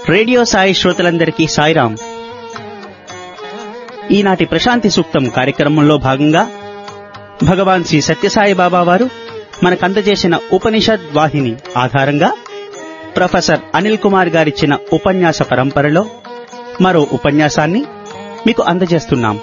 radio Sai శ్రోతలందరికీ సాయిరాం ఈనాటి ప్రశాంతి సూక్తం కార్యక్రమంలో భాగంగా భగవాన్ శ్రీ సత్యసాయి బాబా వారు మనకు అందజేసిన ఉపనిషద్ వాహిని ఆధారంగా ప్రొఫెసర్ అనిల్ కుమార్ గారిచ్చిన ఉపన్యాస పరంపరలో మరో ఉపన్యాసాన్ని మీకు అందజేస్తున్నాం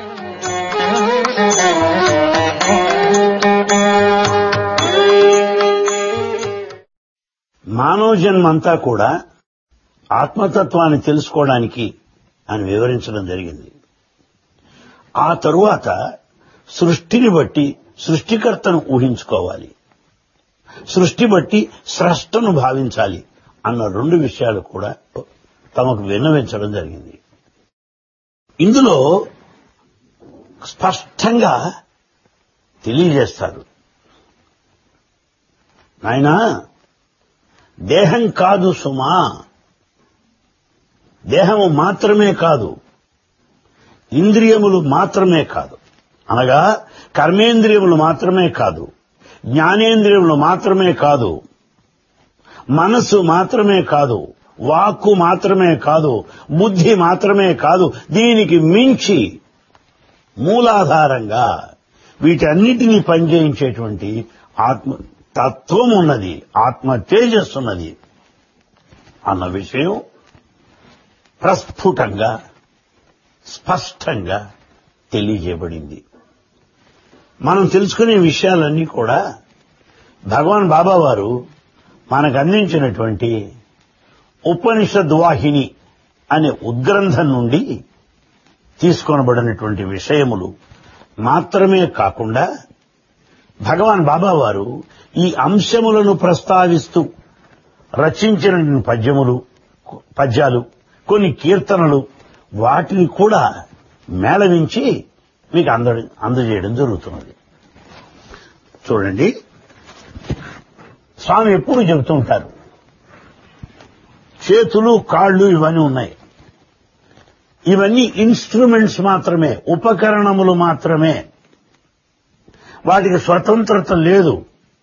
మానవ జన్మంతా కూడా ఆత్మతత్వాన్ని తెలుసుకోవడానికి అని వివరించడం జరిగింది ఆ తరువాత సృష్టిని బట్టి సృష్టికర్తను ఊహించుకోవాలి సృష్టి బట్టి స్రష్టను భావించాలి అన్న రెండు విషయాలు కూడా తమకు విన్నవించడం జరిగింది ఇందులో స్పష్టంగా తెలియజేస్తారు నాయనా దేహం కాదు సుమా దేహము మాత్రమే కాదు ఇంద్రియములు మాత్రమే కాదు అనగా కర్మేంద్రియములు మాత్రమే కాదు జ్ఞానేంద్రియములు మాత్రమే కాదు మనసు మాత్రమే కాదు వాక్కు మాత్రమే కాదు బుద్ధి మాత్రమే కాదు దీనికి మించి మూలాధారంగా వీటన్నిటినీ పనిచేయించేటువంటి ఆత్మ తత్వం ఉన్నది ఆత్మ తేజస్సు ఉన్నది అన్న విషయం ప్రస్ఫుటంగా స్పష్టంగా తెలియజేయబడింది మనం తెలుసుకునే విషయాలన్నీ కూడా భగవాన్ బాబా వారు మనకు అందించినటువంటి ఉపనిషద్వాహిని అనే ఉద్గ్రంథం నుండి తీసుకొనబడినటువంటి విషయములు మాత్రమే కాకుండా భగవాన్ బాబా వారు ఈ అంశములను ప్రస్తావిస్తూ రచించిన పద్యములు పద్యాలు కొన్ని కీర్తనలు వాటిని కూడా మేళవించి మీకు అంద అందజేయడం జరుగుతున్నది చూడండి స్వామి ఎప్పుడు చెబుతూ ఉంటారు చేతులు కాళ్ళు ఇవన్నీ ఉన్నాయి ఇవన్నీ ఇన్స్ట్రుమెంట్స్ మాత్రమే ఉపకరణములు మాత్రమే వాటికి స్వతంత్రత లేదు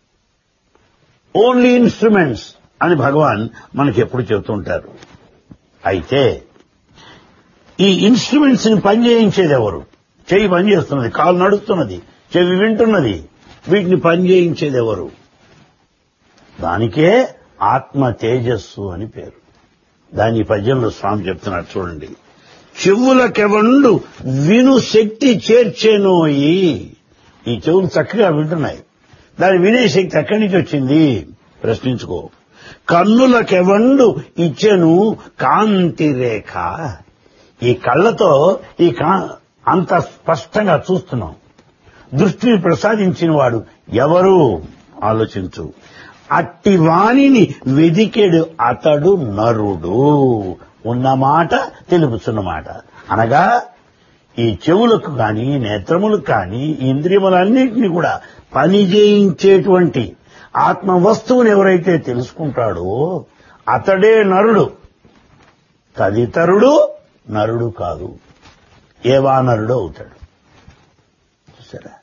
ఓన్లీ ఇన్స్ట్రుమెంట్స్ అని భగవాన్ మనకి ఎప్పుడు చెబుతుంటారు అయితే ఈ ఇన్స్ట్రుమెంట్స్ ని పనిచేయించేది ఎవరు చెయ్యి పనిచేస్తున్నది కాలు నడుస్తున్నది చెవి వింటున్నది వీటిని పనిచేయించేది ఎవరు దానికే ఆత్మ తేజస్సు అని పేరు దాని ఈ పద్యంలో స్వామి చెప్తున్నారు చూడండి చెవులకెవండు విను శక్తి చేర్చేనోయి ఈ చెవులు చక్కగా వింటున్నాయి దాని వినే శక్తి ఎక్కడి నుంచి వచ్చింది ప్రశ్నించుకో కన్నులకెవండు ఇచ్చెను కాంతి రేఖ ఈ కళ్ళతో ఈ కా అంత స్పష్టంగా చూస్తున్నాం దృష్టిని ప్రసాదించిన వాడు ఎవరు ఆలోచించు అట్టి వాణిని వెదికెడు అతడు నరుడు ఉన్నమాట తెలుపుతున్నమాట అనగా ఈ చెవులకు కానీ నేత్రములకు కానీ ఇంద్రియములన్నింటినీ కూడా పని చేయించేటువంటి ఆత్మ వస్తువుని ఎవరైతే తెలుసుకుంటాడో అతడే నరుడు తదితరుడు నరుడు కాదు ఏవా నరుడు అవుతాడు చూసారా